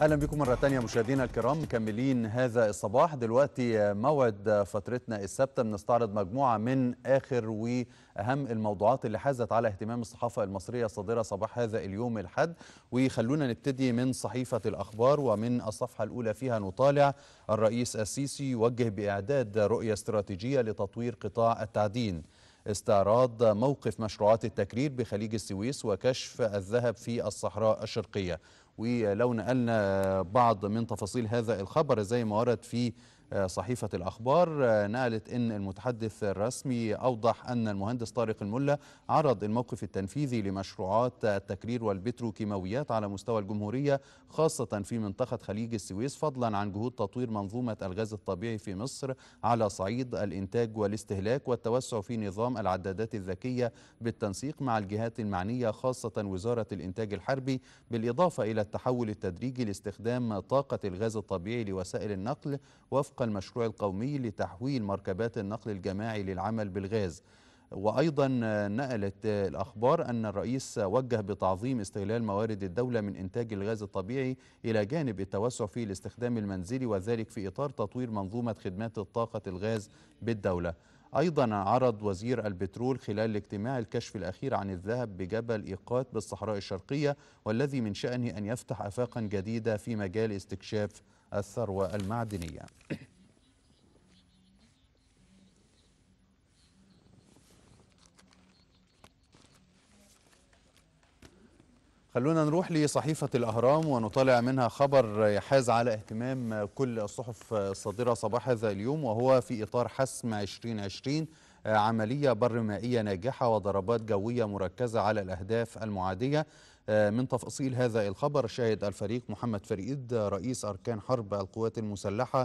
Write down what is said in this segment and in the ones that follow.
اهلا بكم مره ثانيه مشاهدينا الكرام مكملين هذا الصباح دلوقتي موعد فترتنا الثابته بنستعرض مجموعه من اخر واهم الموضوعات اللي حازت على اهتمام الصحافه المصريه الصادره صباح هذا اليوم الحد وخلونا نبتدي من صحيفه الاخبار ومن الصفحه الاولى فيها نطالع الرئيس السيسي يوجه باعداد رؤيه استراتيجيه لتطوير قطاع التعدين استعراض موقف مشروعات التكرير بخليج السويس وكشف الذهب في الصحراء الشرقيه ولو نقلنا بعض من تفاصيل هذا الخبر زي ما ورد في صحيفة الأخبار نقلت أن المتحدث الرسمي أوضح أن المهندس طارق الملا عرض الموقف التنفيذي لمشروعات التكرير والبتروكيماويات على مستوى الجمهورية خاصة في منطقة خليج السويس فضلا عن جهود تطوير منظومة الغاز الطبيعي في مصر على صعيد الإنتاج والاستهلاك والتوسع في نظام العدادات الذكية بالتنسيق مع الجهات المعنية خاصة وزارة الإنتاج الحربي بالإضافة إلى التحول التدريجي لاستخدام طاقة الغاز الطبيعي لوسائل النقل وفق المشروع القومي لتحويل مركبات النقل الجماعي للعمل بالغاز وأيضا نقلت الأخبار أن الرئيس وجه بتعظيم استغلال موارد الدولة من إنتاج الغاز الطبيعي إلى جانب التوسع في الاستخدام المنزلي وذلك في إطار تطوير منظومة خدمات الطاقة الغاز بالدولة أيضا عرض وزير البترول خلال الاجتماع الكشف الأخير عن الذهب بجبل إيقات بالصحراء الشرقية والذي من شأنه أن يفتح آفاقا جديدة في مجال استكشاف الثروة المعدنية خلونا نروح لصحيفة الأهرام ونطالع منها خبر يحاز على اهتمام كل الصحف الصادرة صباح هذا اليوم وهو في إطار حسم 2020 عملية بر مائية ناجحة وضربات جوية مركزة على الأهداف المعادية من تفاصيل هذا الخبر شهد الفريق محمد فريد رئيس أركان حرب القوات المسلحة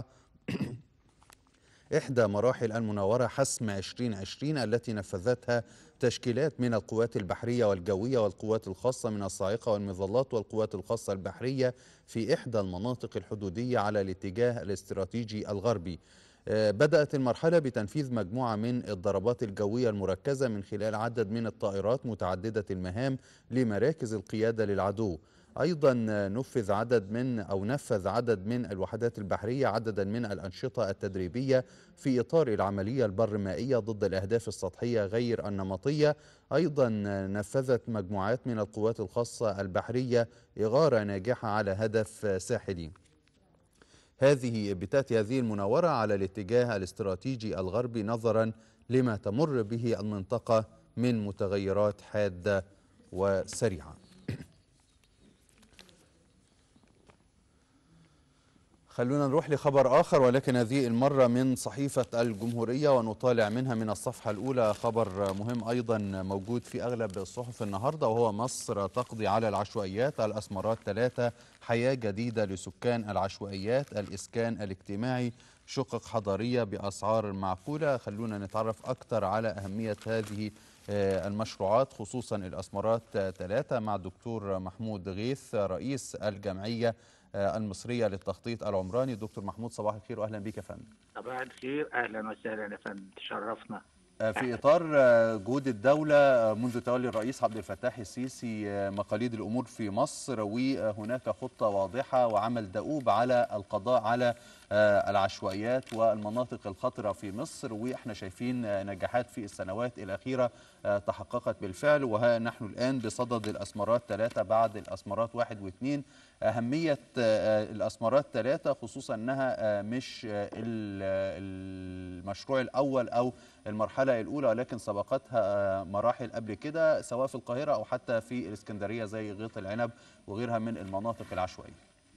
إحدى مراحل المناورة حسم 2020 التي نفذتها تشكيلات من القوات البحرية والجوية والقوات الخاصة من الصاعقة والمظلات والقوات الخاصة البحرية في إحدى المناطق الحدودية على الاتجاه الاستراتيجي الغربي بدأت المرحلة بتنفيذ مجموعة من الضربات الجوية المركزة من خلال عدد من الطائرات متعددة المهام لمراكز القيادة للعدو أيضا نفذ عدد من أو نفذ عدد من الوحدات البحرية عددا من الأنشطة التدريبية في إطار العملية البرمائية ضد الأهداف السطحية غير النمطية أيضا نفذت مجموعات من القوات الخاصة البحرية إغارة ناجحة على هدف ساحلي هذه بتاتي هذه المناورة على الاتجاه الاستراتيجي الغربي نظرا لما تمر به المنطقة من متغيرات حادة وسريعة خلونا نروح لخبر آخر ولكن هذه المرة من صحيفة الجمهورية ونطالع منها من الصفحة الأولى خبر مهم أيضا موجود في أغلب الصحف النهاردة وهو مصر تقضي على العشوائيات الأسمرات ثلاثة حياة جديدة لسكان العشوائيات الإسكان الاجتماعي شقق حضارية بأسعار معقولة خلونا نتعرف أكثر على أهمية هذه المشروعات خصوصا الأسمرات ثلاثة مع دكتور محمود غيث رئيس الجمعية المصرية للتخطيط العمراني دكتور محمود صباح الخير وأهلا بك يا فندم صباح الخير أهلا وسهلا يا فندم تشرفنا في إطار جهود الدولة منذ تولي الرئيس عبد الفتاح السيسي مقاليد الأمور في مصر وهناك خطة واضحة وعمل دؤوب على القضاء على العشوائيات والمناطق الخطرة في مصر وإحنا شايفين نجاحات في السنوات الأخيرة تحققت بالفعل وها نحن الآن بصدد الأسمرات ثلاثة بعد الأسمرات واحد واثنين أهمية الأسمرات ثلاثة خصوصا أنها مش المشروع الأول أو المرحلة الأولى ولكن سبقتها مراحل قبل كده سواء في القاهرة أو حتى في الإسكندرية زي غيط العنب وغيرها من المناطق العشوائية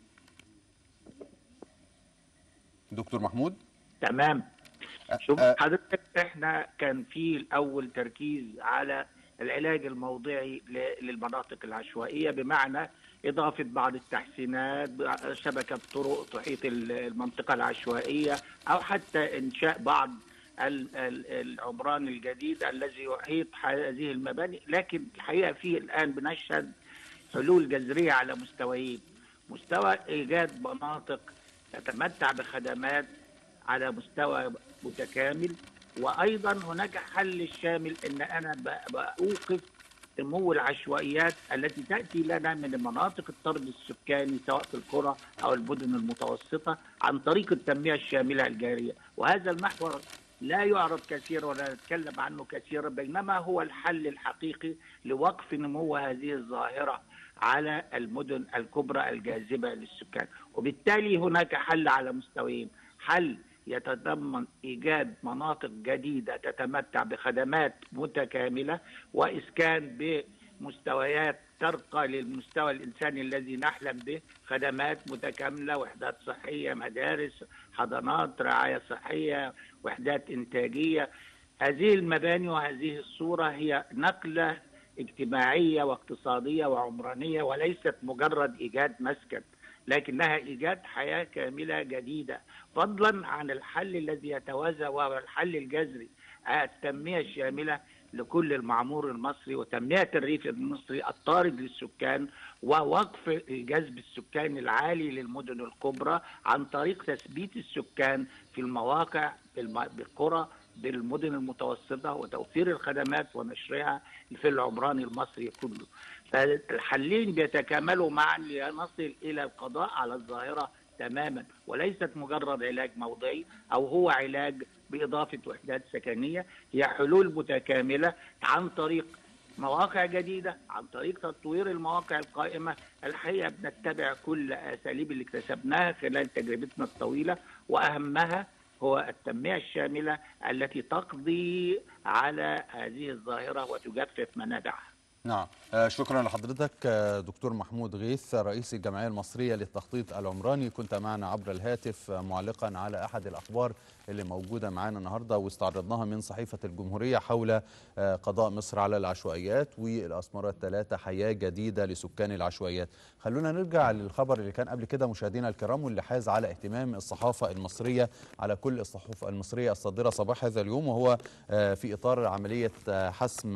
دكتور محمود تمام شوف حضرتك احنا كان في الاول تركيز على العلاج الموضعي للمناطق العشوائيه بمعنى اضافه بعض التحسينات شبكه طرق تحيط المنطقه العشوائيه او حتى انشاء بعض العمران الجديد الذي يحيط هذه المباني لكن الحقيقه فيه الان بنشهد حلول جذريه على مستويين مستوى ايجاد مناطق تتمتع بخدمات على مستوى متكامل وايضا هناك حل الشامل ان انا بوقف نمو العشوائيات التي تاتي لنا من مناطق الطرد السكاني سواء في القرى او المدن المتوسطه عن طريق التنميه الشامله الجاريه، وهذا المحور لا يعرض كثيرا ولا نتكلم عنه كثيرا بينما هو الحل الحقيقي لوقف نمو هذه الظاهره على المدن الكبرى الجاذبه للسكان، وبالتالي هناك حل على مستويين، حل يتضمن ايجاد مناطق جديده تتمتع بخدمات متكامله واسكان بمستويات ترقى للمستوى الانساني الذي نحلم به، خدمات متكامله، وحدات صحيه، مدارس، حضانات، رعايه صحيه، وحدات انتاجيه. هذه المباني وهذه الصوره هي نقله اجتماعيه واقتصاديه وعمرانيه وليست مجرد ايجاد مسكن. لكنها ايجاد حياه كامله جديده فضلا عن الحل الذي يتوازى وهو الحل الجذري التنميه الشامله لكل المعمور المصري وتنميه الريف المصري الطارد للسكان ووقف جذب السكان العالي للمدن الكبرى عن طريق تثبيت السكان في المواقع بالقرى بالمدن المتوسطه وتوفير الخدمات ونشرها في العمران المصري كله. فالحلين بيتكاملوا معا لنصل الى القضاء على الظاهره تماما وليست مجرد علاج موضعي او هو علاج باضافه وحدات سكنيه هي حلول متكامله عن طريق مواقع جديده عن طريق تطوير المواقع القائمه الحقيقه بنتبع كل اساليب اللي اكتسبناها خلال تجربتنا الطويله واهمها هو التنميه الشامله التي تقضي على هذه الظاهره وتجفف منابعها. نعم شكرا لحضرتك دكتور محمود غيث رئيس الجمعية المصرية للتخطيط العمراني كنت معنا عبر الهاتف معلقا على أحد الأخبار اللي موجودة معنا النهاردة واستعرضناها من صحيفة الجمهورية حول قضاء مصر على العشوائيات والأسمرة الثلاثة حياة جديدة لسكان العشوائيات خلونا نرجع للخبر اللي كان قبل كده مشاهدينا الكرام واللي حاز على اهتمام الصحافة المصرية على كل الصحف المصرية الصادرة صباح هذا اليوم وهو في إطار عملية حسم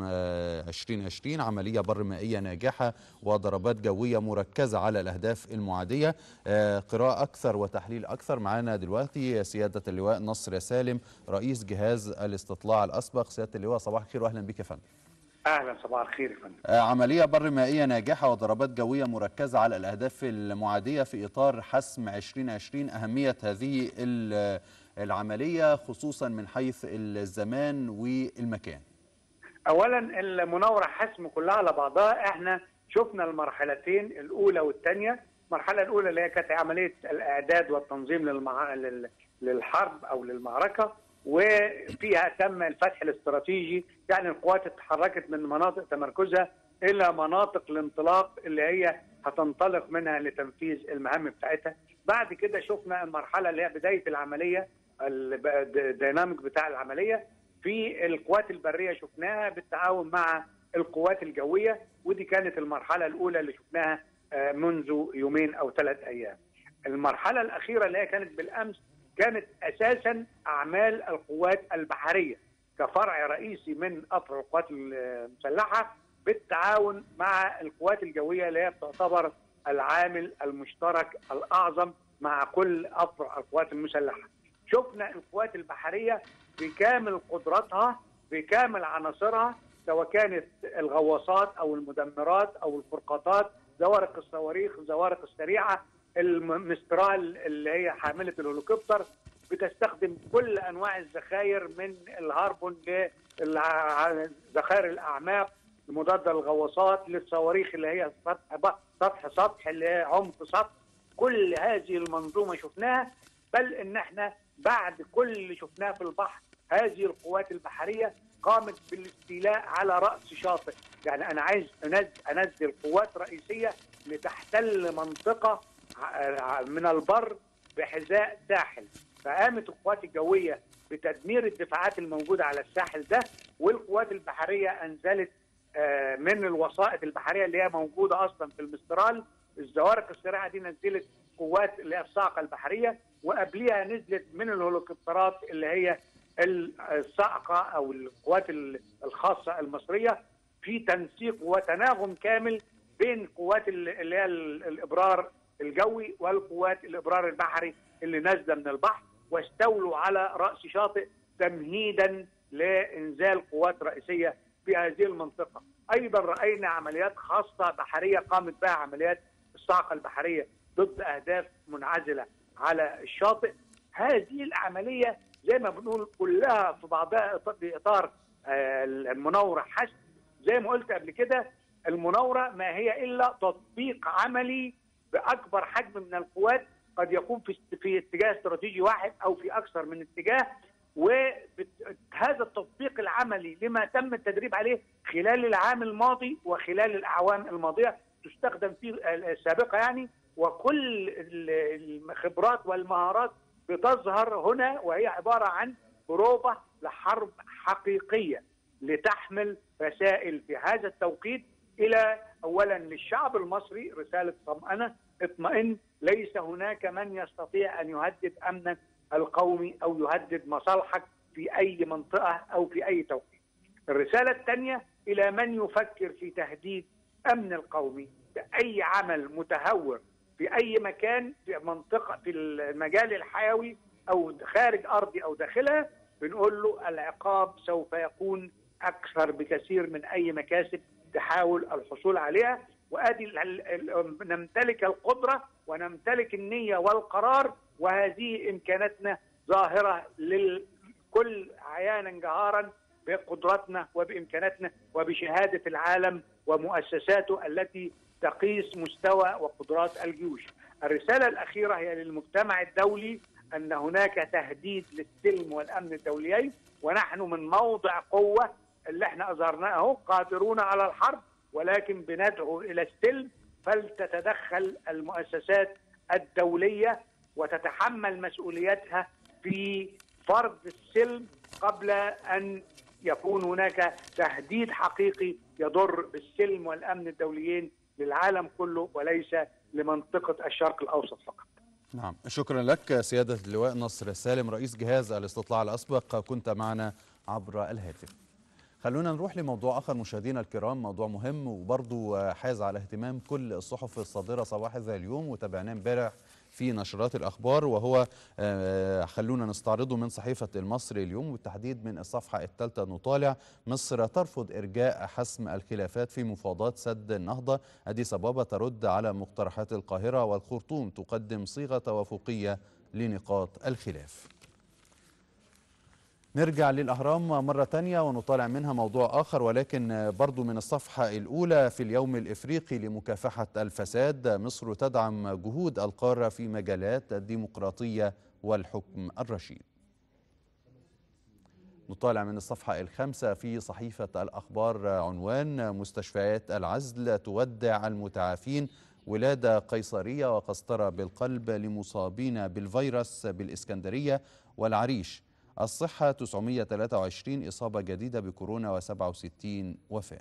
2020 عملية بر مائية ناجحة وضربات جوية مركزة على الأهداف المعادية قراءة أكثر وتحليل أكثر معنا دلوقتي سيادة اللواء نصر سالم رئيس جهاز الاستطلاع الأسبق سيادة اللواء صباح الخير وأهلا بك يا فندم اهلا صباح الخير يا فندم عمليه بر مائيه ناجحه وضربات جويه مركزه على الاهداف المعاديه في اطار حسم 2020 اهميه هذه العمليه خصوصا من حيث الزمان والمكان اولا المناوره حسم كلها على بعضها احنا شفنا المرحلتين الاولى والثانيه المرحله الاولى اللي هي كانت عمليه الاعداد والتنظيم للمع... للحرب او للمعركه وفيها تم الفتح الاستراتيجي يعني القوات اتحركت من مناطق تمركزها الى مناطق الانطلاق اللي هي هتنطلق منها لتنفيذ المهام بتاعتها بعد كده شفنا المرحله اللي هي بدايه العمليه الديناميك بتاع العمليه في القوات البريه شفناها بالتعاون مع القوات الجويه ودي كانت المرحله الاولى اللي شفناها منذ يومين او ثلاث ايام. المرحله الاخيره اللي هي كانت بالامس كانت اساسا اعمال القوات البحريه كفرع رئيسي من افرع القوات المسلحه بالتعاون مع القوات الجويه اللي هي تعتبر العامل المشترك الاعظم مع كل افرع القوات المسلحه. شفنا القوات البحريه بكامل قدراتها بكامل عناصرها سواء كانت الغواصات او المدمرات او الفرقاطات زوارق الصواريخ الزوارق السريعه المسترال اللي هي حامله الهليكوبتر بتستخدم كل انواع الذخاير من الهاربون لذخائر الاعماق المضاده للغواصات للصواريخ اللي هي سطح سطح سطح اللي هي عمق سطح كل هذه المنظومه شفناها بل ان احنا بعد كل اللي شفناه في البحر هذه القوات البحريه قامت بالاستيلاء على راس شاطئ يعني انا عايز انزل قوات رئيسيه لتحتل منطقه من البر بحذاء ساحل فقامت القوات الجويه بتدمير الدفاعات الموجوده على الساحل ده والقوات البحريه انزلت من الوسائط البحريه اللي هي موجوده اصلا في المسترال الزوارق السريعه دي نزلت قوات اللي هي الصاعقه البحريه وقبليها نزلت من الهليكوبترات اللي هي الصاعقه او القوات الخاصه المصريه في تنسيق وتناغم كامل بين قوات اللي هي الابرار الجوي والقوات الابرار البحري اللي نازله من البحر واستولوا على راس شاطئ تمهيدا لانزال قوات رئيسيه في هذه المنطقه ايضا راينا عمليات خاصه بحريه قامت بها عمليات الصاعقه البحريه ضد اهداف منعزله على الشاطئ هذه العمليه زي ما بنقول كلها في بعضها في اطار المناوره حسب زي ما قلت قبل كده المناوره ما هي الا تطبيق عملي باكبر حجم من القوات قد يكون في في اتجاه استراتيجي واحد او في اكثر من اتجاه وهذا التطبيق العملي لما تم التدريب عليه خلال العام الماضي وخلال الاعوام الماضيه تستخدم في السابقه يعني وكل الخبرات والمهارات بتظهر هنا وهي عباره عن بروفه لحرب حقيقيه لتحمل رسائل في هذا التوقيت الى اولا للشعب المصري رساله طمانه اطمئن ليس هناك من يستطيع ان يهدد امنك القومي او يهدد مصالحك في اي منطقه او في اي توقيت. الرساله الثانيه الى من يفكر في تهديد امن القومي باي عمل متهور في اي مكان في منطقه في المجال الحيوي او خارج ارضي او داخلها بنقول له العقاب سوف يكون اكثر بكثير من اي مكاسب تحاول الحصول عليها وادي نمتلك القدره ونمتلك النيه والقرار وهذه امكاناتنا ظاهره للكل عيانا جهارا بقدراتنا وبامكاناتنا وبشهاده العالم ومؤسساته التي تقيس مستوى وقدرات الجيوش. الرساله الاخيره هي للمجتمع الدولي ان هناك تهديد للسلم والامن الدوليين ونحن من موضع قوه اللي احنا اظهرناه قادرون على الحرب ولكن بندعو الى السلم فلتتدخل المؤسسات الدوليه وتتحمل مسؤوليتها في فرض السلم قبل ان يكون هناك تهديد حقيقي يضر بالسلم والامن الدوليين للعالم كله وليس لمنطقه الشرق الاوسط فقط. نعم شكرا لك سياده اللواء نصر سالم رئيس جهاز الاستطلاع الاسبق كنت معنا عبر الهاتف. خلونا نروح لموضوع اخر مشاهدينا الكرام موضوع مهم وبرضه حاز على اهتمام كل الصحف الصادره صباح ذا اليوم وتابعناه امبارح في نشرات الاخبار وهو خلونا نستعرضه من صحيفه المصري اليوم والتحديد من الصفحه الثالثه نطالع مصر ترفض ارجاء حسم الخلافات في مفاوضات سد النهضه اديس ابابا ترد على مقترحات القاهره والخرطوم تقدم صيغه توافقيه لنقاط الخلاف نرجع للأهرام مرة تانية ونطالع منها موضوع آخر ولكن برضو من الصفحة الأولى في اليوم الإفريقي لمكافحة الفساد مصر تدعم جهود القارة في مجالات الديمقراطية والحكم الرشيد نطالع من الصفحة الخامسة في صحيفة الأخبار عنوان مستشفيات العزل تودع المتعافين ولادة قيصرية وقسطرة بالقلب لمصابين بالفيروس بالإسكندرية والعريش الصحة 923 إصابة جديدة بكورونا و67 وفاة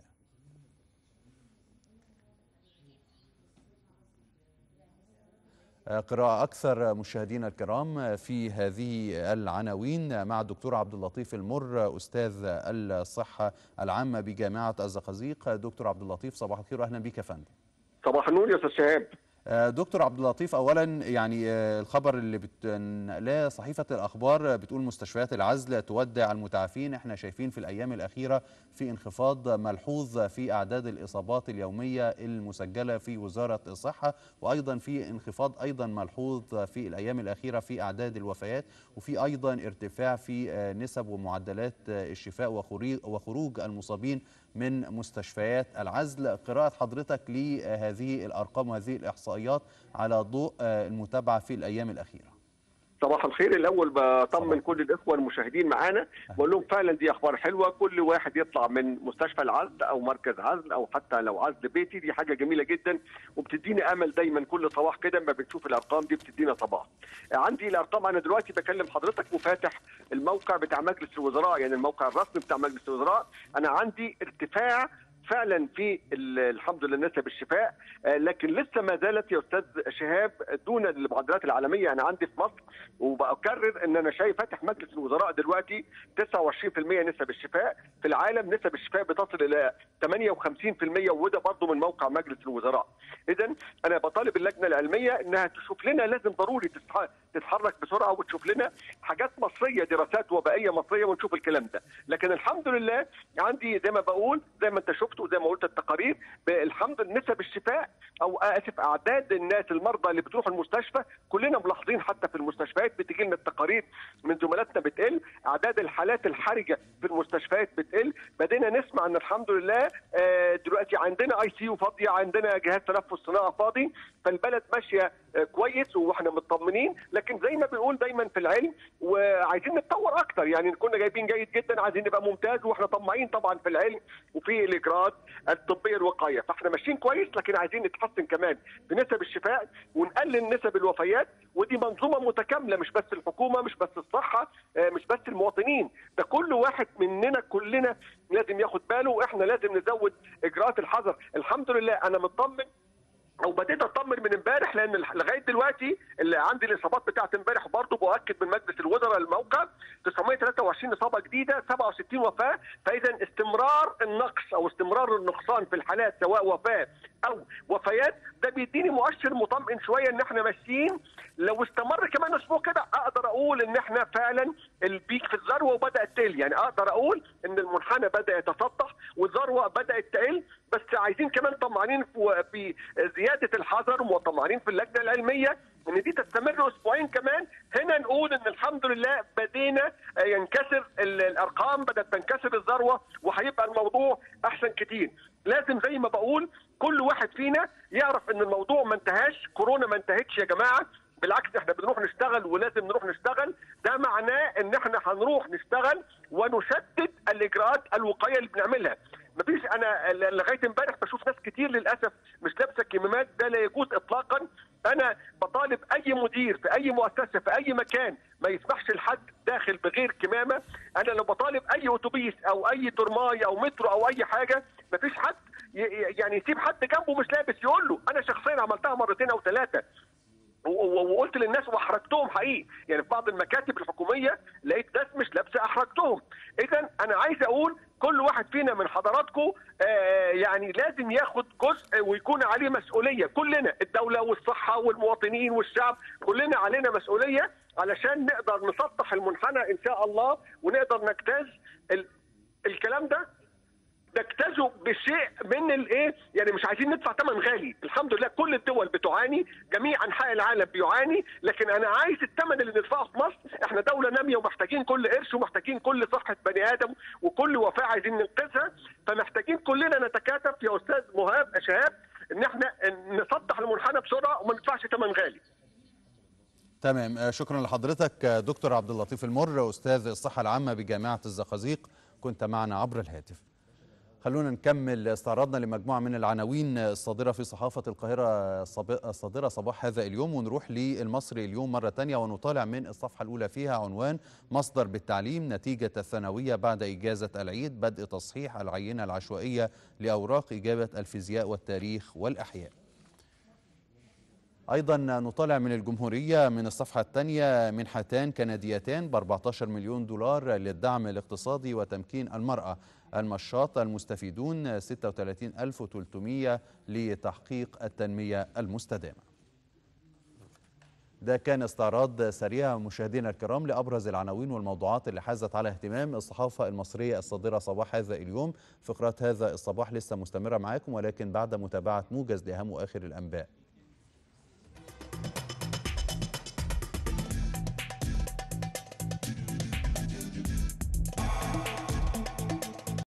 قراءة أكثر مشاهدينا الكرام في هذه العناوين مع الدكتور عبد اللطيف المر أستاذ الصحة العامة بجامعة الزقازيق دكتور عبد اللطيف صباح الخير وأهلا بك يا فندم صباح النور يا أستاذ شهاب دكتور عبد اللطيف اولا يعني الخبر اللي بتنقلاه صحيفه الاخبار بتقول مستشفيات العزل تودع المتعافين احنا شايفين في الايام الاخيره في انخفاض ملحوظ في اعداد الاصابات اليوميه المسجله في وزاره الصحه وايضا في انخفاض ايضا ملحوظ في الايام الاخيره في اعداد الوفيات وفي ايضا ارتفاع في نسب ومعدلات الشفاء وخروج المصابين من مستشفيات العزل قراءة حضرتك لهذه الأرقام وهذه الإحصائيات على ضوء المتابعة في الأيام الأخيرة صباح الخير الاول بطمن كل الاخوه المشاهدين معانا بقول لهم فعلا دي اخبار حلوه كل واحد يطلع من مستشفى العزل او مركز عزل او حتى لو عزل بيتي دي حاجه جميله جدا وبتديني امل دايما كل صباح كده اما بنشوف الارقام دي بتدينا صباح عندي الارقام انا دلوقتي بكلم حضرتك وفاتح الموقع بتاع مجلس الوزراء يعني الموقع الرسمي بتاع مجلس الوزراء انا عندي ارتفاع فعلا في الحمد لله نسب الشفاء لكن لسه ما زالت يا استاذ شهاب دون المعدلات العالميه انا عندي في مصر وبكرر ان انا شايف فاتح مجلس الوزراء دلوقتي 29% نسب الشفاء في العالم نسب الشفاء بتصل الى 58% وده برضه من موقع مجلس الوزراء اذا انا بطالب اللجنه العلميه انها تشوف لنا لازم ضروري تتحرك بسرعه وتشوف لنا حاجات مصريه دراسات وبائيه مصريه ونشوف الكلام ده لكن الحمد لله عندي زي ما بقول زي ما انت شفت وزي ما قلت التقارير الحمد لله نسب الشفاء او اسف اعداد الناس المرضى اللي بتروح المستشفى كلنا ملاحظين حتى في المستشفيات بتجي لنا التقارير من زملاتنا بتقل اعداد الحالات الحرجه في المستشفيات بتقل بدينا نسمع ان الحمد لله دلوقتي عندنا اي سي يو فاضيه عندنا جهاز تنفس صناعي فاضي فالبلد ماشيه كويس واحنا مطمنين لكن زي ما بنقول دايما في العلم وعايزين نتطور اكتر يعني كنا جايبين جيد جدا عايزين نبقى ممتاز واحنا طماعين طبعا في العلم وفي الاجراءات الطبيه الوقايه فاحنا ماشيين كويس لكن عايزين نتحسن كمان في نسب الشفاء ونقلل نسب الوفيات ودي منظومه متكامله مش بس الحكومه مش بس الصحه مش بس المواطنين ده كل واحد مننا كلنا لازم ياخد باله واحنا لازم نزود اجراءات الحذر الحمد لله انا مطمن او بديت اطمن من امبارح لان لغايه دلوقتي اللي عندي الاصابات بتاعت امبارح برضه باكد من مجلس الوزراء الموقع 923 اصابه جديده 67 وفاه فاذا استمرار النقص او استمرار النقصان في الحالات سواء وفاه او وفيات ده بيديني مؤشر مطمئن شويه ان احنا ماشيين لو استمر كمان اسبوع كده اقدر اقول ان احنا فعلا البيك في الذروه وبدات تقل يعني اقدر اقول ان المنحنى بدا يتسطح والذروه بدات تقل بس عايزين كمان طمعانين في زياده الحذر وطمعانين في اللجنه العلميه ان دي تستمر اسبوعين كمان هنا نقول ان الحمد لله بدينا ينكسر الارقام بدات تنكسر الذروه وهيبقى الموضوع احسن كتير لازم زي ما بقول كل واحد فينا يعرف ان الموضوع ما انتهاش كورونا ما انتهتش يا جماعه بالعكس احنا بنروح نشتغل ولازم نروح نشتغل ده معناه ان احنا هنروح نشتغل ونشدد الاجراءات الوقائيه اللي بنعملها مفيش انا لغايه امبارح بشوف ناس كتير للاسف مش لابسه كمامات ده لا يجوز اطلاقا انا بطالب اي مدير في اي مؤسسه في اي مكان ما يسمحش لحد داخل بغير كمامه انا لو بطالب اي اتوبيس او اي ترماي او مترو او اي حاجه مفيش حد يعني يسيب حد جنبه مش لابس يقول له انا شخصيا عملتها مرتين او ثلاثه وقلت للناس واحرجتهم حقيقي يعني في بعض المكاتب الحكوميه لقيت ناس مش لابسه احرجتهم اذا انا عايز اقول كل واحد فينا من حضراتكم آه يعني لازم ياخد جزء ويكون عليه مسؤوليه كلنا الدوله والصحه والمواطنين والشعب كلنا علينا مسؤوليه علشان نقدر نسطح المنحنى ان شاء الله ونقدر نجتاز الكلام ده نجتازه بشيء من الايه يعني مش عايزين ندفع ثمن غالي الحمد لله كل الدول بتعاني جميع انحاء العالم بيعاني لكن انا عايز الثمن اللي ندفعه في مصر احنا دوله ناميه ومحتاجين كل قرش ومحتاجين كل صحه بني ادم وكل وفاه عايزين ننقذها فمحتاجين كلنا نتكاتف يا استاذ مهاب شهاب ان احنا نسطح المنحنى بسرعه وما ندفعش ثمن غالي تمام شكرا لحضرتك دكتور عبد اللطيف المر استاذ الصحه العامه بجامعه الزقازيق كنت معنا عبر الهاتف خلونا نكمل استعراضنا لمجموعة من العناوين الصادرة في صحافة القاهرة الصادرة صباح هذا اليوم ونروح للمصري اليوم مرة تانية ونطالع من الصفحة الأولى فيها عنوان مصدر بالتعليم نتيجة الثانوية بعد إجازة العيد بدء تصحيح العينة العشوائية لأوراق إجابة الفيزياء والتاريخ والأحياء أيضا نطالع من الجمهورية من الصفحة الثانية منحتان كنديتان ب 14 مليون دولار للدعم الاقتصادي وتمكين المرأة المشاط المستفيدون 36300 لتحقيق التنمية المستدامة ده كان استعراض سريع مشاهدينا الكرام لأبرز العناوين والموضوعات اللي حازت على اهتمام الصحافة المصرية الصادرة صباح هذا اليوم فقرات هذا الصباح لسه مستمرة معاكم ولكن بعد متابعة موجز لأهم وآخر الأنباء